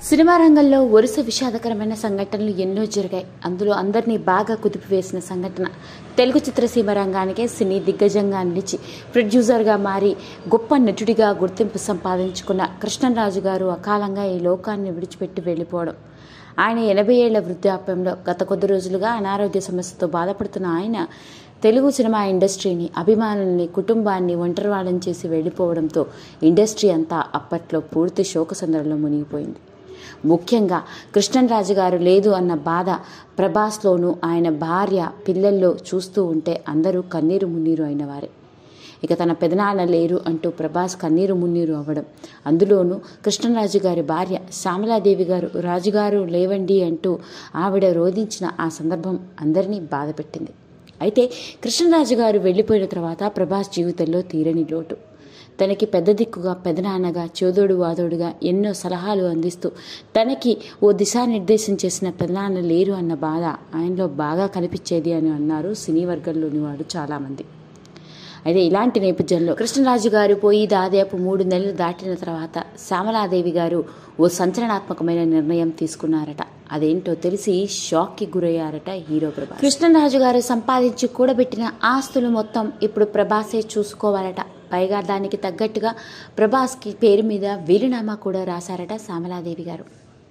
cinema రంగంలో వరుస విషాదకరమైన సంఘటనలు ఎన్నో జరిగాయి అందులో అందరినీ బాగా కుదిపివేసిన సంఘటన తెలుగు చిత్రసీమ రంగానికే సినీ దిగ్గజంగా నిలిచి ప్రొడ్యూసర్గా మారి గొప్ప నటుడిగా గుర్తింపు సంపాదించుకున్న కృష్ణరాజు గారు అకాలంగా ఈ లోకాన్ని విడిచిపెట్టి వెళ్ళిపోవడం ఆయన ఎనభై ఏళ్ల వృద్ధాప్యంలో గత కొద్ది రోజులుగా అనారోగ్య సమస్యతో బాధపడుతున్న ఆయన తెలుగు సినిమా ఇండస్ట్రీని అభిమానుల్ని కుటుంబాన్ని ఒంటరివాళ్ళని చేసి వెళ్ళిపోవడంతో ఇండస్ట్రీ అంతా అప్పట్లో పూర్తి శోకసందరంలో మునిగిపోయింది ముఖ్యంగా కృష్ణరాజు గారు లేదు అన్న బాధ ప్రభాస్లోనూ ఆయన భార్య పిల్లల్లో చూస్తూ ఉంటే అందరూ కన్నీరు మున్నీరు అయిన వారే ఇక తన పెదనాన్న లేరు అంటూ ప్రభాస్ కన్నీరు మున్నీరు అవ్వడం అందులోనూ కృష్ణరాజు గారి భార్య శ్యామలాదేవి గారు రాజుగారు లేవండి అంటూ ఆవిడ రోధించిన ఆ సందర్భం అందరినీ బాధపెట్టింది అయితే కృష్ణరాజు గారు వెళ్ళిపోయిన తర్వాత ప్రభాస్ జీవితంలో తీరని లోటు తనకి పెద్ద దిక్కుగా పెదనాన్నగా చోదోడు వాదోడుగా ఎన్నో సలహాలు అందిస్తూ తనకి ఓ దిశానిర్దేశం చేసిన పెదనాన్న లేరు అన్న బాధ ఆయనలో బాగా కనిపించేది అని అన్నారు సినీ వర్గంలోని వాడు చాలామంది అయితే ఇలాంటి నేపథ్యంలో కృష్ణరాజు గారు పోయి దాదాపు మూడు నెలలు దాటిన తర్వాత శ్యామలాదేవి గారు ఓ సంచలనాత్మకమైన నిర్ణయం తీసుకున్నారట అదేంటో తెలిసి షాక్కి గురయ్యారట హీరో ప్రభాస్ కృష్ణరాజు గారు సంపాదించి కూడబెట్టిన ఆస్తులు మొత్తం ఇప్పుడు ప్రభాసే చూసుకోవాలట పైగా దానికి తగ్గట్టుగా ప్రభాస్కి పేరు మీద వీలునామా కూడా రాశారట శ్యామలాదేవి గారు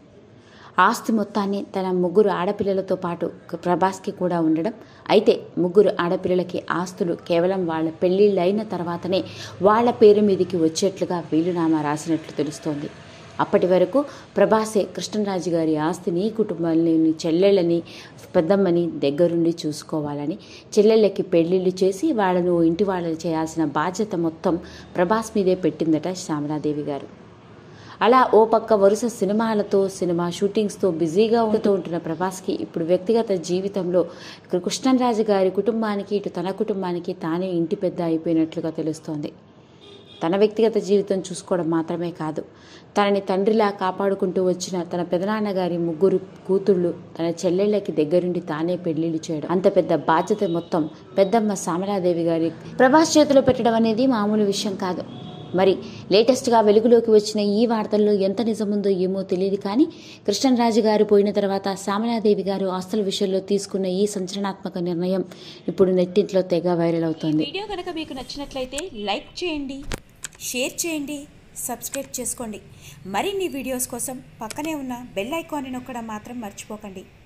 ఆస్తి మొత్తాన్ని తన ముగ్గురు ఆడపిల్లలతో పాటు ప్రభాస్కి కూడా ఉండడం అయితే ముగ్గురు ఆడపిల్లలకి ఆస్తులు కేవలం వాళ్ళ పెళ్ళిళ్ళు అయిన తర్వాతనే వాళ్ళ పేరు మీదకి వచ్చేట్లుగా వీలునామా రాసినట్లు తెలుస్తోంది అప్పటి వరకు ప్రభాసే కృష్ణరాజు గారి ఆస్తిని కుటుంబాలని చెల్లెళ్ళని పెద్దమ్మని దగ్గరుండి చూసుకోవాలని చెల్లెళ్ళకి పెళ్లిళ్ళు చేసి వాళ్ళను ఇంటి వాళ్ళని చేయాల్సిన బాధ్యత మొత్తం ప్రభాస్ మీదే పెట్టిందట శ్యామలాదేవి గారు అలా ఓ పక్క వరుస సినిమాలతో సినిమా షూటింగ్స్తో బిజీగా ఉంటూ ఉంటున్న ప్రభాస్కి ఇప్పుడు వ్యక్తిగత జీవితంలో కృష్ణరాజు గారి కుటుంబానికి ఇటు తన కుటుంబానికి తానే ఇంటి పెద్ద అయిపోయినట్లుగా తెలుస్తోంది తన వ్యక్తిగత జీవితం చూసుకోవడం మాత్రమే కాదు తనని తండ్రిలా కాపాడుకుంటూ వచ్చిన తన పెదనాన్నగారి ముగ్గురు కూతుళ్ళు తన చెల్లెళ్ళకి దగ్గరుండి తానే పెళ్లిళ్ళు చేయడం అంత పెద్ద బాధ్యత మొత్తం పెద్దమ్మ శ్యామలాదేవి గారి ప్రభాస్ చేతిలో పెట్టడం అనేది మామూలు విషయం కాదు మరి లేటెస్ట్గా వెలుగులోకి వచ్చిన ఈ వార్తల్లో ఎంత నిజముందో ఏమో తెలియదు కానీ కృష్ణరాజు గారు పోయిన తర్వాత శ్యామలాదేవి గారు ఆస్తుల విషయంలో తీసుకున్న ఈ సంచలనాత్మక నిర్ణయం ఇప్పుడు నెట్టింట్లో తెగ వైరల్ అవుతోంది వీడియో కనుక మీకు నచ్చినట్లయితే లైక్ చేయండి షేర్ చేయండి సబ్స్క్రైబ్ చేసుకోండి మరిన్ని వీడియోస్ కోసం పక్కనే ఉన్న బెల్ ఐకాన్ని నొక్కడం మాత్రం మర్చిపోకండి